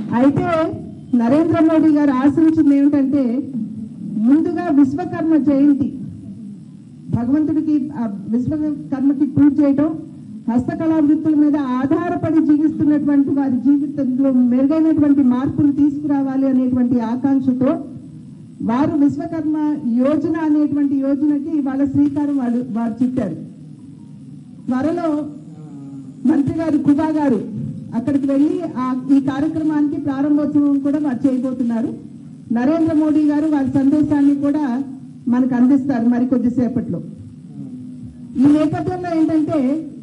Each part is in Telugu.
అయితే నరేంద్ర మోడీ గారు ఆశించింది ఏమిటంటే ముందుగా విశ్వకర్మ జయంతి భగవంతుడికి ఆ విశ్వకర్మకి పూజ చేయటం హస్తకళా వృత్తుల మీద ఆధారపడి జీవిస్తున్నటువంటి వారి జీవితంలో మెరుగైనటువంటి మార్పులు తీసుకురావాలి అనేటువంటి ఆకాంక్షతో వారు విశ్వకర్మ యోజన అనేటువంటి యోజనకి వాళ్ళ శ్రీకారం వారు వారు చుట్టారు త్వరలో మంత్రి గారు కుబా గారు అక్కడికి వెళ్ళి ఆ ఈ కార్యక్రమానికి ప్రారంభోత్సవం కూడా వారు చేయబోతున్నారు నరేంద్ర మోడీ గారు వారి సందేశాన్ని కూడా మనకు అందిస్తారు మరి కొద్దిసేపట్లో ఈ నేపథ్యంలో ఏంటంటే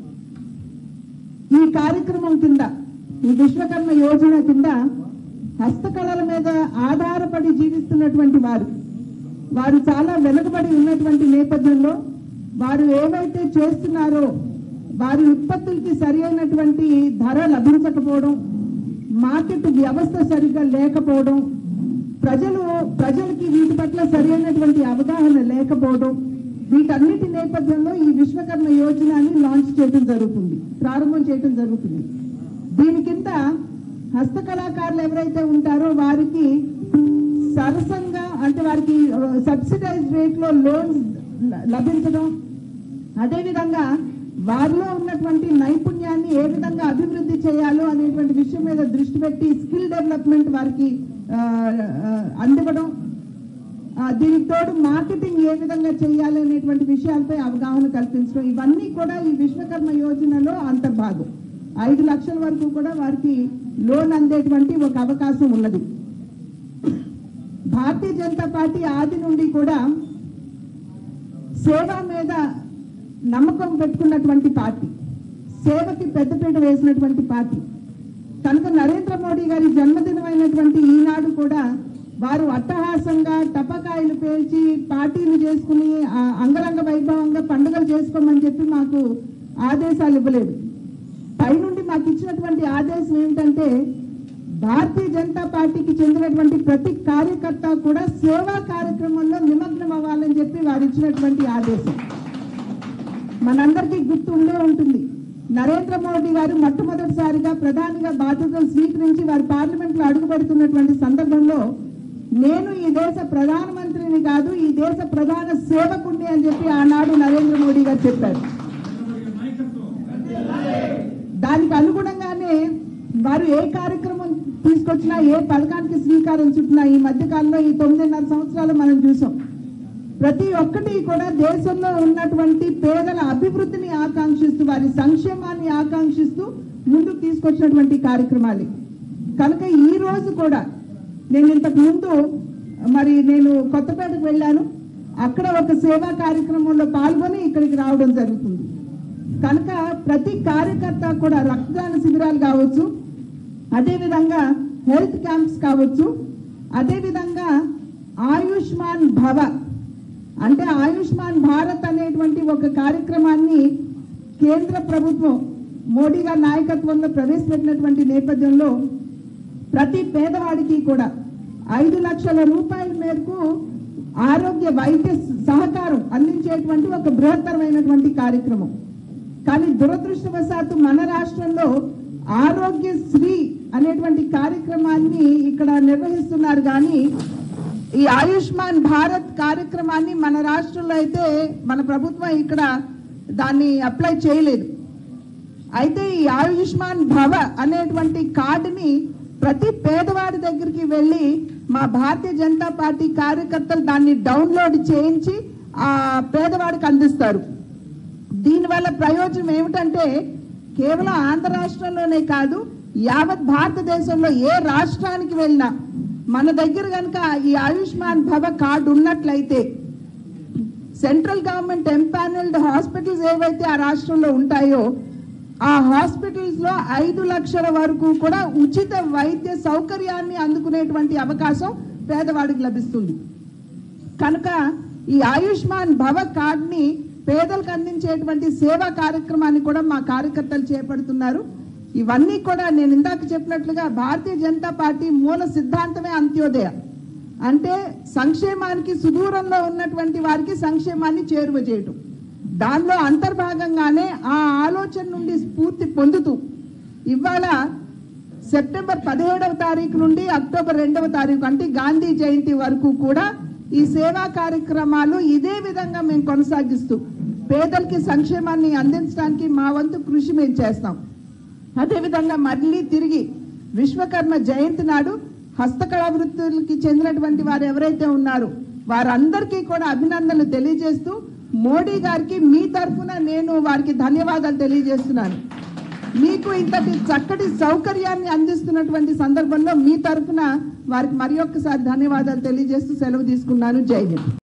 ఈ కార్యక్రమం కింద ఈ విశ్వకర్మ యోజన కింద హస్తకళల మీద ఆధారపడి జీవిస్తున్నటువంటి వారు వారు చాలా వెనుకబడి ఉన్నటువంటి నేపథ్యంలో వారు ఏవైతే చేస్తున్నారో వారి ఉత్పత్తులకి సరి అయినటువంటి ధర లభించకపోవడం మార్కెట్ వ్యవస్థ సరిగ్గా లేకపోవడం ప్రజలు ప్రజలకి వీటి పట్ల సరైనటువంటి అవగాహన లేకపోవడం వీటన్నిటి నేపథ్యంలో ఈ విశ్వకర్మ యోజనని లాంచ్ చేయడం జరుగుతుంది ప్రారంభం చేయడం జరుగుతుంది దీని కింద హస్తకళాకారులు ఎవరైతే ఉంటారో వారికి సరసంగా అంటే వారికి సబ్సిడైజ్ రేట్ లో లోన్స్ లభించడం అదేవిధంగా వారిలో ఉన్నటువంటి నైపుణ్యాన్ని ఏ విధంగా అభివృద్ధి చేయాలో అనేటువంటి విషయం మీద దృష్టి పెట్టి స్కిల్ డెవలప్మెంట్ వారికి ఆ, ఆ, అందివ్వడం ఆ, దీనికి తోడు మార్కెటింగ్ ఏ విధంగా చేయాలి అనేటువంటి విషయాలపై అవగాహన కల్పించడం ఇవన్నీ కూడా ఈ విశ్వకర్మ యోజనలో అంతర్భాగం ఐదు లక్షల వరకు కూడా వారికి లోన్ అందేటువంటి ఒక అవకాశం ఉన్నది భారతీయ జనతా పార్టీ ఆది నుండి కూడా సేవ మీద నమ్మకం పెట్టుకున్నటువంటి పార్టీ సేవకి పెద్దపీట వేసినటువంటి పార్టీ కనుక నరేంద్ర మోడీ గారి జన్మదినం అయినటువంటి ఈనాడు కూడా వారు అట్టహాసంగా టపకాయలు పేల్చి పార్టీలు చేసుకుని ఆ, అంగరంగ వైభవంగా పండుగలు చేసుకోమని చెప్పి మాకు ఆదేశాలు ఇవ్వలేదు పైనుండి మాకు ఇచ్చినటువంటి ఆదేశం ఏమిటంటే భారతీయ జనతా పార్టీకి చెందినటువంటి ప్రతి కార్యకర్త కూడా సేవా కార్యక్రమంలో నిమగ్నం అవ్వాలని చెప్పి వారు ఇచ్చినటువంటి ఆదేశం మనందరికీ గుర్తు ఉండే ఉంటుంది నరేంద్ర మోడీ గారు మొట్టమొదటిసారిగా ప్రధానిగా బాధ్యతలు స్వీకరించి వారు పార్లమెంట్ లో అడుగు పెడుతున్నటువంటి సందర్భంలో నేను ఈ దేశ ప్రధానమంత్రిని కాదు ఈ దేశ ప్రధాన సేవకుణ్ణి అని చెప్పి ఆనాడు నరేంద్ర మోడీ గారు చెప్పారు దానికి అనుగుణంగానే వారు ఏ కార్యక్రమం తీసుకొచ్చినా ఏ పథకానికి శ్రీకారం చుట్టినా ఈ మధ్య కాలంలో ఈ తొమ్మిదిన్నర సంవత్సరాలు మనం చూసాం ప్రతి ఒక్కటి కూడా దేశంలో ఉన్నటువంటి పేదల అభివృద్ధిని ఆకాంక్షిస్తూ వారి సంక్షేమాన్ని ఆకాంక్షిస్తూ ముందుకు తీసుకొచ్చినటువంటి కార్యక్రమాలు కనుక ఈ రోజు కూడా నేను ఇంతకు ముందు మరి నేను కొత్తపేటకు వెళ్ళాను అక్కడ ఒక సేవా కార్యక్రమంలో పాల్గొని ఇక్కడికి రావడం జరుగుతుంది కనుక ప్రతి కార్యకర్త కూడా రక్తదాన శిబిరాలు కావచ్చు అదేవిధంగా హెల్త్ క్యాంప్స్ కావచ్చు అదేవిధంగా ఆయుష్మాన్ భవ అంటే ఆయుష్మాన్ భారత్ అనేటువంటి ఒక కార్యక్రమాన్ని కేంద్ర ప్రభుత్వం మోడీ గారి నాయకత్వంలో ప్రవేశపెట్టినటువంటి నేపథ్యంలో ప్రతి పేదవాడికి కూడా ఐదు లక్షల రూపాయల మేరకు ఆరోగ్య వైద్య సహకారం అందించేటువంటి ఒక బృహత్తరమైనటువంటి కార్యక్రమం కానీ దురదృష్టవశాత్తు మన రాష్ట్రంలో ఆరోగ్యశ్రీ అనేటువంటి కార్యక్రమాన్ని ఇక్కడ నిర్వహిస్తున్నారు కానీ ఈ ఆయుష్మాన్ భారత్ కార్యక్రమాన్ని మన రాష్ట్రంలో అయితే మన ప్రభుత్వం ఇక్కడ దాన్ని అప్లై చేయలేదు అయితే ఈ ఆయుష్మాన్ భవ అనేటువంటి కార్డుని ప్రతి పేదవాడి దగ్గరికి వెళ్ళి మా భారతీయ జనతా పార్టీ కార్యకర్తలు దాన్ని డౌన్లోడ్ చేయించి ఆ పేదవాడికి అందిస్తారు దీనివల్ల ప్రయోజనం ఏమిటంటే కేవలం ఆంధ్ర రాష్ట్రంలోనే కాదు యావత్ భారతదేశంలో ఏ రాష్ట్రానికి వెళ్ళినా మన దగ్గర కనుక ఈ ఆయుష్మాన్ భవ కార్డు ఉన్నట్లయితే సెంట్రల్ గవర్నమెంట్ ఎంపానల్డ్ హాస్పిటల్స్ ఏవైతే ఆ రాష్ట్రంలో ఉంటాయో ఆ హాస్పిటల్స్ లో ఐదు లక్షల వరకు కూడా ఉచిత వైద్య సౌకర్యాన్ని అందుకునేటువంటి అవకాశం పేదవాడికి లభిస్తుంది కనుక ఈ ఆయుష్మాన్ భవ కార్డ్ని పేదలకు అందించేటువంటి సేవా కార్యక్రమాన్ని కూడా మా కార్యకర్తలు చేపడుతున్నారు ఇవన్నీ కూడా నేను ఇందాక చెప్పినట్లుగా భారతీయ జనతా పార్టీ మూల సిద్ధాంతమే అంత్యోదయ అంటే సంక్షేమానికి సుదూరంలో ఉన్నటువంటి వారికి సంక్షేమాన్ని చేరువ చేయటం దానిలో అంతర్భాగంగానే ఆ ఆలోచన నుండి స్ఫూర్తి పొందుతూ ఇవాళ సెప్టెంబర్ పదిహేడవ తారీఖు నుండి అక్టోబర్ రెండవ తారీఖు అంటే గాంధీ జయంతి వరకు కూడా ఈ సేవా కార్యక్రమాలు ఇదే విధంగా మేము కొనసాగిస్తూ పేదలకి సంక్షేమాన్ని అందించడానికి మా వంతు కృషి మేము చేస్తాం అదేవిధంగా మళ్ళీ తిరిగి విశ్వకర్మ జయంతి నాడు హస్తకళా వృత్తులకి చెందినటువంటి వారు ఎవరైతే ఉన్నారో వారందరికీ కూడా అభినందనలు తెలియజేస్తూ మోడీ గారికి మీ తరఫున నేను వారికి ధన్యవాదాలు తెలియజేస్తున్నాను మీకు ఇంతటి చక్కటి సౌకర్యాన్ని అందిస్తున్నటువంటి సందర్భంలో మీ తరఫున వారికి మరి ఒక్కసారి ధన్యవాదాలు తెలియజేస్తూ సెలవు తీసుకున్నాను జై హింద్